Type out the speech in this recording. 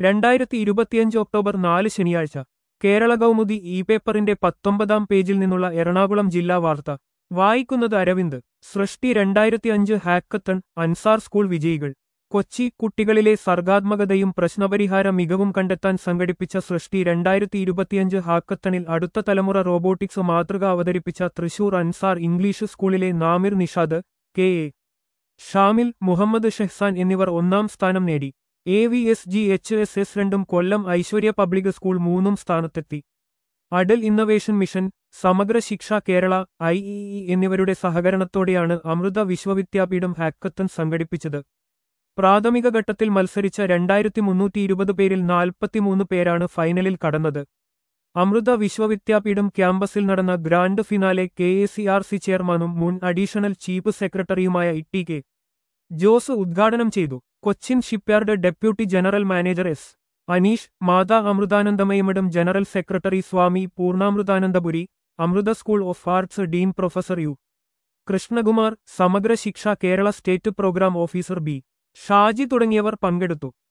രണ്ടായിരത്തി ഇരുപത്തിയഞ്ച് ഒക്ടോബർ നാല് ശനിയാഴ്ച കേരള കൗമുദി ഇ പേപ്പറിന്റെ പത്തൊമ്പതാം പേജിൽ നിന്നുള്ള എറണാകുളം ജില്ലാ വാർത്ത വായിക്കുന്നത് അരവിന്ദ് സൃഷ്ടി രണ്ടായിരത്തി അഞ്ച് ഹാക്കത്തൺ അൻസാർ സ്കൂൾ വിജയികൾ കൊച്ചി കുട്ടികളിലെ സർഗാത്മകതയും പ്രശ്നപരിഹാര മികവും കണ്ടെത്താൻ സംഘടിപ്പിച്ച സൃഷ്ടി രണ്ടായിരത്തി ഇരുപത്തിയഞ്ച് ഹാക്കത്തണിൽ അടുത്ത തലമുറ റോബോട്ടിക്സ് മാതൃക അവതരിപ്പിച്ച തൃശൂർ അൻസാർ ഇംഗ്ലീഷ് സ്കൂളിലെ നാമിർ നിഷാദ് കെ എ ഷാമിൽ മുഹമ്മദ് ഷെഹ്സാൻ എന്നിവർ ഒന്നാം സ്ഥാനം നേടി A V S G H S S രണ്ടും കൊല്ലം ഐശ്വര്യ പബ്ലിക് സ്കൂൾ മൂന്നും സ്ഥാനത്തെത്തി അടൽ ഇന്നവേഷൻ മിഷൻ സമഗ്ര ശിക്ഷ കേരള ഐ ഇ ഇ എന്നിവരുടെ സഹകരണത്തോടെയാണ് അമൃത വിശ്വവിദ്യാപീഠം ഹാക്കത്തൺ സംഘടിപ്പിച്ചത് പ്രാഥമിക ഘട്ടത്തിൽ മത്സരിച്ച രണ്ടായിരത്തി മുന്നൂറ്റി ഇരുപത് പേരിൽ നാൽപ്പത്തിമൂന്ന് പേരാണ് ഫൈനലിൽ കടന്നത് അമൃത വിശ്വവിദ്യാപീഠം ക്യാമ്പസിൽ നടന്ന grand finale K A C R C ചെയർമാനും മുൻ അഡീഷണൽ ചീഫ് സെക്രട്ടറിയുമായ ഇ കെ ജോസ് ഉദ്ഘാടനം ചെയ്തു Cochin shipyard deputy general manager S Aneesh Mata അമൃതാനന്ദമയമഠം general secretary Swami പൂർണ്ണാമൃതാനന്ദപുരി Amrita school of arts dean professor U Krishnakumar സമഗ്ര ശിക്ഷ Kerala state programme officer B Shaji തുടങ്ങിയവർ പങ്കെടുത്തു